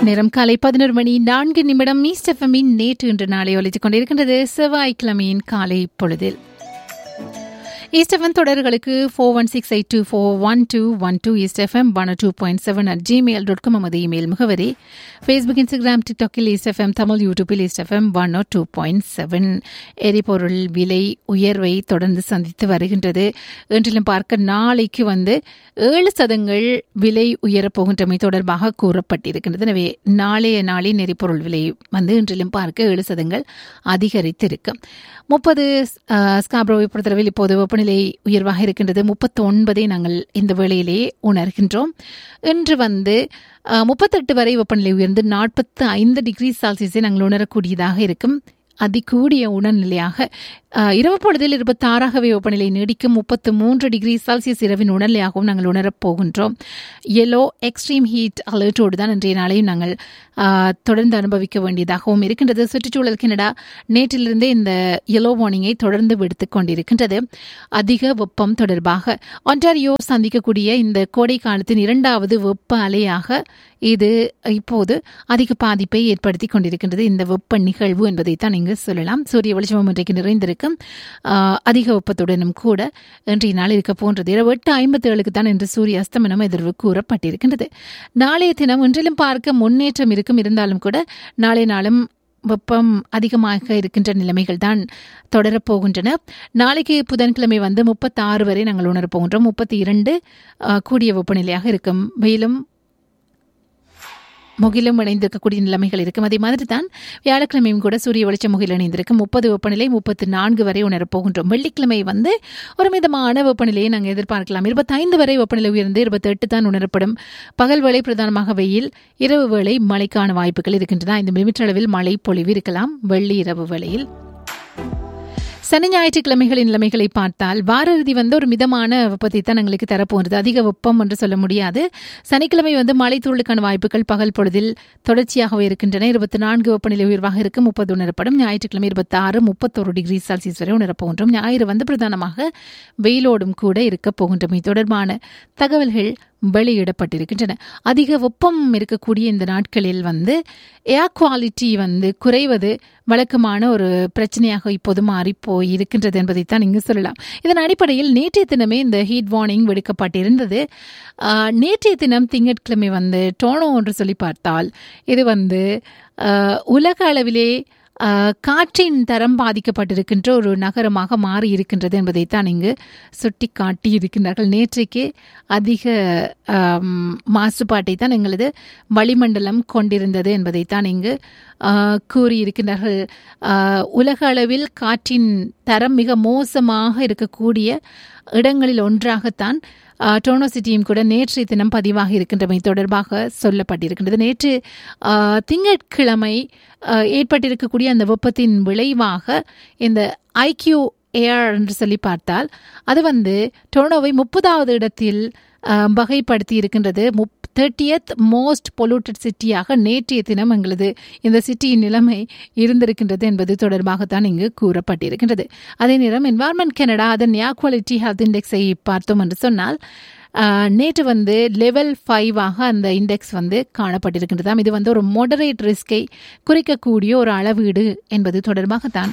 நேரம் காலை பதினோரு மணி நான்கு நிமிடம் ஈஸ்ட் எஃப்எம்மின் நேற்று இன்று நாளை ஒலித்துக் கொண்டிருக்கின்றது செவ்வாய்க்கிழமையின் காலை பொழுதில் ஈஸ்ட் எஃப்எம் தொடர்களுக்கு four one six eight two four one two one two east FM one two point seven at Gmail dot com நமது இமெயில் முகவரி ஃபேஸ்புக் இன்ஸ்டாகிராம் டிக்டாக்கில் ஈஸ்ட் எஃப்எம் தமிழ் யூடியூப்பில் east FM one O two point seven எரிபொருள் விலை உயர்வை தொடர்ந்து சந்தித்து வருகின்றது என்றிலும் பார்க்க நாளைக்கு வந்து ஏழு சதங்கள் விலை உயரப் போகின்றமை தொடர்பாக கூறப்பட்டிருக்கின்றது எனவே நாளைய நாளின் எரிபொருள் விலை வந்து இன்றிலும் பார்க்க ஏழு சதங்கள் அதிகரித்திருக்கும் முப்பது ஸ்காப்ரோவை பொறுத்தளவில் இப்போது வெப்பநிலை உயர்வாக இருக்கின்றது முப்பத்தி ஒன்பதை நாங்கள் இந்த வேளையிலேயே உணர்கின்றோம் இன்று வந்து முப்பத்தெட்டு வரை வெப்பநிலை உயர்ந்து நாற்பத்து ஐந்து டிகிரி செல்சியஸை நாங்கள் உணரக்கூடியதாக இருக்கும் அதிகூடிய உணர்நிலையாக இரவு பொழுதில் இருபத்தாறாகவே வெப்பநிலை நீடிக்கும் முப்பத்து மூன்று டிகிரி செல்சியஸ் இரவின் உணர்நிலையாகவும் நாங்கள் உணரப் போகின்றோம் எல்லோ எக்ஸ்ட்ரீம் ஹீட் அலர்ட்டோடு தான் இன்றைய நாளையும் நாங்கள் தொடர்ந்து அனுபவிக்க வேண்டியதாகவும் இருக்கின்றது சுற்றுச்சூழல் கனடா நேற்றிலிருந்தே இந்த எல்லோ வார்னிங்கை தொடர்ந்து விடுத்துக் கொண்டிருக்கின்றது அதிக வெப்பம் தொடர்பாக ஒன்டாரியோ சந்திக்கக்கூடிய இந்த கோடை காலத்தின் இரண்டாவது வெப்ப அலையாக இது இப்போது அதிக பாதிப்பை ஏற்படுத்தி கொண்டிருக்கின்றது இந்த வெப்ப நிகழ்வு என்பதைத்தான் இங்கு சொல்லலாம் சூரிய வெளிச்சமும் இன்றைக்கு நிறைந்திருக்கும் அதிக வெப்பத்துடனும் கூட இன்றைய நாள் இருக்க போன்றது இரவு எட்டு ஐம்பத்தி ஏழுக்கு தான் இன்று சூரிய அஸ்தமனம் எதிர்வு கூறப்பட்டிருக்கின்றது நாளைய தினம் இன்றிலும் பார்க்க முன்னேற்றம் இருக்கும் இருந்தாலும் கூட நாளைய நாளும் வெப்பம் அதிகமாக இருக்கின்ற நிலைமைகள் தான் தொடரப்போகின்றன நாளைக்கு புதன்கிழமை வந்து முப்பத்தாறு வரை நாங்கள் உணரப்போகின்றோம் முப்பத்தி இரண்டு கூடிய வெப்பநிலையாக இருக்கும் மேலும் முகிலும் இணைந்திருக்கக்கூடிய நிலைமைகள் இருக்கும் அதே மாதிரி தான் வியாழக்கிழமையும் கூட சூரிய வெளிச்சம் முகில் இணைந்திருக்கும் முப்பது வெப்பநிலை முப்பத்து நான்கு வரை உணரப்போகின்றோம் வெள்ளிக்கிழமை வந்து ஒரு மிதமான வெப்பநிலையை நாங்கள் எதிர்பார்க்கலாம் இருபத்தைந்து வரை வெப்பநிலை உயர்ந்து இருபத்தெட்டு தான் உணரப்படும் பகல் வேளை பிரதானமாக வெயில் இரவு வேளை மழைக்கான வாய்ப்புகள் இருக்கின்றன இந்த மிமிற்றளவில் மழை பொழிவு இருக்கலாம் வெள்ளி இரவு வேளையில் சனி ஞாயிற்றுக்கிழமைகளின் நிலைமைகளை பார்த்தால் வார இறுதி வந்து ஒரு மிதமான வெப்பத்தை தான் எங்களுக்கு தரப்போகிறது அதிக வெப்பம் என்று சொல்ல முடியாது சனிக்கிழமை வந்து மழை தூளுக்கான வாய்ப்புகள் பகல் பொழுதில் தொடர்ச்சியாகவே இருக்கின்றன இருபத்தி நான்கு வெப்பநிலை உயர்வாக இருக்கு முப்பது உணரப்படும் ஞாயிற்றுக்கிழமை இருபத்தி ஆறு முப்பத்தொரு டிகிரி செல்சியஸ் வரை உணரப்போகின்றோம் ஞாயிறு வந்து பிரதானமாக வெயிலோடும் கூட இருக்க போகின்றமை தொடர்பான தகவல்கள் வெளியிடப்பட்டிருக்கின்றன அதிக வெப்பம் இருக்கக்கூடிய இந்த நாட்களில் வந்து ஏர் குவாலிட்டி வந்து குறைவது வழக்கமான ஒரு பிரச்சனையாக இப்போது மாறி போய் இருக்கின்றது என்பதைத்தான் இங்கு சொல்லலாம் இதன் அடிப்படையில் நேற்றைய தினமே இந்த ஹீட் வார்னிங் விடுக்கப்பட்டிருந்தது நேற்றைய தினம் திங்கட்கிழமை வந்து டோனோ என்று சொல்லி பார்த்தால் இது வந்து உலக அளவிலே காற்றின் தரம் பாதிக்கப்பட்டிருக்கின்ற ஒரு நகரமாக மாறி இருக்கின்றது என்பதைத்தான் இங்கு சுட்டி காட்டி இருக்கின்றார்கள் நேற்றைக்கு அதிக மாசுபாட்டை தான் எங்களது வளிமண்டலம் கொண்டிருந்தது என்பதைத்தான் இங்கு கூறியிருக்கின்றார்கள் உலக அளவில் காற்றின் தரம் மிக மோசமாக இருக்கக்கூடிய இடங்களில் ஒன்றாகத்தான் டோனோ சிட்டியும் கூட நேற்றைய தினம் பதிவாக இருக்கின்றமை தொடர்பாக சொல்லப்பட்டிருக்கின்றது நேற்று திங்கட்கிழமை ஏற்பட்டிருக்கக்கூடிய அந்த வெப்பத்தின் விளைவாக இந்த ஐக்கியூ ஏர் என்று சொல்லி பார்த்தால் அது வந்து டொர்னோவை முப்பதாவது இடத்தில் வகைப்படுத்தி இருக்கின்றது முப் தேர்ட்டியத் மோஸ்ட் பொல்யூட்டட் சிட்டியாக நேற்றைய தினம் எங்களது இந்த சிட்டியின் நிலைமை இருந்திருக்கின்றது என்பது தொடர்பாகத்தான் இங்கு கூறப்பட்டிருக்கின்றது அதே நேரம் என்வாரன்மெண்ட் கனடா அதன் ஏர் குவாலிட்டி ஹெல்த் இண்டெக்ஸை பார்த்தோம் என்று சொன்னால் நேற்று வந்து லெவல் ஃபைவாக அந்த இண்டெக்ஸ் வந்து காணப்பட்டிருக்கின்றதாம் இது வந்து ஒரு மொடரேட் ரிஸ்கை குறிக்கக்கூடிய ஒரு அளவீடு என்பது தொடர்பாகத்தான்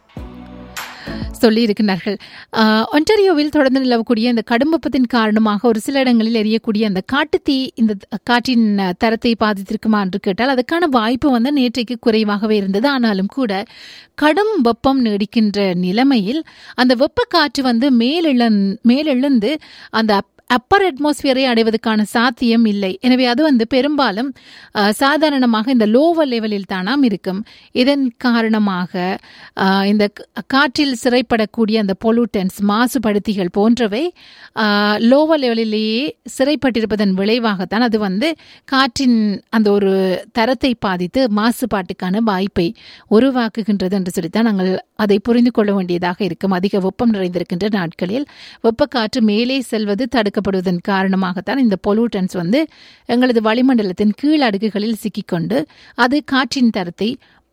சொல்லி இருக்கின்றார்கள் ஒன்டாரியோவில் தொடர்ந்து நிலவக்கூடிய இந்த கடும் வெப்பத்தின் காரணமாக ஒரு சில இடங்களில் எரியக்கூடிய அந்த காட்டுத்தீ இந்த காற்றின் தரத்தை பாதித்திருக்குமா என்று கேட்டால் அதுக்கான வாய்ப்பு வந்து நேற்றைக்கு குறைவாகவே இருந்தது ஆனாலும் கூட கடும் வெப்பம் நீடிக்கின்ற நிலைமையில் அந்த வெப்ப காற்று வந்து மேலெழந் மேலெழுந்து அந்த அப்பர் அட்மாஸ்பியரை அடைவதற்கான சாத்தியம் இல்லை எனவே அது வந்து பெரும்பாலும் சாதாரணமாக இந்த லோவர் லெவலில் தானாம் இருக்கும் இதன் காரணமாக இந்த காற்றில் சிறைப்படக்கூடிய அந்த பொலூட்டன்ஸ் மாசுபடுத்திகள் போன்றவை லோவர் லெவலிலேயே சிறைப்பட்டிருப்பதன் விளைவாகத்தான் அது வந்து காற்றின் அந்த ஒரு தரத்தை பாதித்து மாசுபாட்டுக்கான வாய்ப்பை உருவாக்குகின்றது என்று சொல்லித்தான் நாங்கள் அதை புரிந்து கொள்ள வேண்டியதாக இருக்கும் அதிக வெப்பம் நிறைந்திருக்கின்ற நாட்களில் வெப்பக்காற்று மேலே செல்வது தடுக்க தடுக்கப்படுவதன் காரணமாகத்தான் இந்த பொலூட்டன்ஸ் வந்து எங்களது வளிமண்டலத்தின் கீழ் அடுக்குகளில் சிக்கிக்கொண்டு அது காற்றின் தரத்தை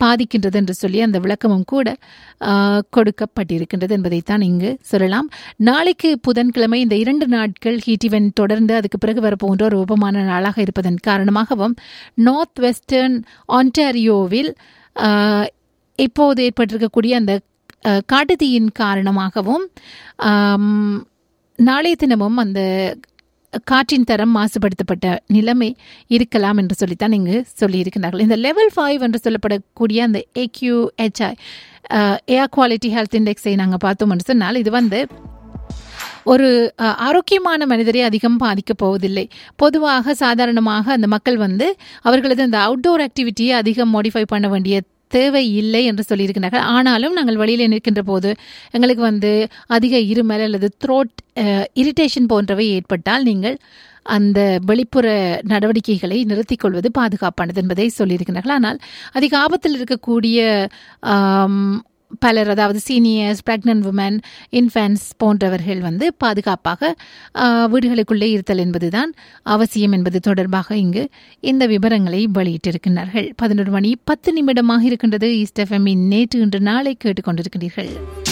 பாதிக்கின்றது என்று சொல்லி அந்த விளக்கமும் கூட ஆஹ், கொடுக்கப்பட்டிருக்கின்றது என்பதைத்தான் இங்கு சொல்லலாம் நாளைக்கு புதன்கிழமை இந்த இரண்டு நாட்கள் ஹீட் இவன் தொடர்ந்து அதுக்கு பிறகு வரப்போகின்ற ஒரு வெப்பமான நாளாக இருப்பதன் காரணமாகவும் நார்த் வெஸ்டர்ன் ஆன்டாரியோவில் ஆஹ், இப்போது ஏற்பட்டிருக்கக்கூடிய அந்த ஆஹ், காட்டுத்தீயின் காரணமாகவும் ஆம், நாளைய தினமும் அந்த காற்றின் தரம் மாசுபடுத்தப்பட்ட நிலைமை இருக்கலாம் என்று சொல்லித்தான் இங்கு சொல்லியிருக்கிறார்கள் இந்த லெவல் ஃபைவ் என்று சொல்லப்படக்கூடிய அந்த ஏக்யூஹெச்ஐ ஏர் குவாலிட்டி ஹெல்த் இண்டெக்ஸை நாங்கள் பார்த்தோம் என்று சொன்னால் இது வந்து ஒரு அஹ், ஆரோக்கியமான மனிதரை அதிகம் பாதிக்கப் போவதில்லை பொதுவாக சாதாரணமாக அந்த மக்கள் வந்து அவர்களது அந்த அவுட்டோர் ஆக்டிவிட்டியை அதிகம் மாடிஃபை பண்ண வேண்டிய தேவை இல்லை என்று சொல்லியிருக்கிறார்கள் ஆனாலும் நாங்கள் வெளியில் நிற்கின்ற போது எங்களுக்கு வந்து அதிக இருமல் அல்லது த்ரோட் இரிட்டேஷன் போன்றவை ஏற்பட்டால் நீங்கள் அந்த வெளிப்புற நடவடிக்கைகளை நிறுத்திக் கொள்வது பாதுகாப்பானது என்பதை சொல்லியிருக்கிறார்கள் ஆனால் அதிக ஆபத்தில் இருக்கக்கூடிய ஆம், பலர் அதாவது சீனியர்ஸ் பிரெக்னன்ட் உமன் இன்ஃபேன்ஸ் போன்றவர்கள் வந்து பாதுகாப்பாக ஆ, வீடுகளுக்குள்ளே இருத்தல் என்பதுதான் அவசியம் என்பது தொடர்பாக இங்கு இந்த விவரங்களை வெளியிட்டிருக்கிறார்கள் பதினொரு மணி பத்து நிமிடமாக இருக்கின்றது ஈஸ்ட் எஃப்எம்மின் நேற்று இன்று நாளை கேட்டுக்கொண்டிருக்கிறீர்கள்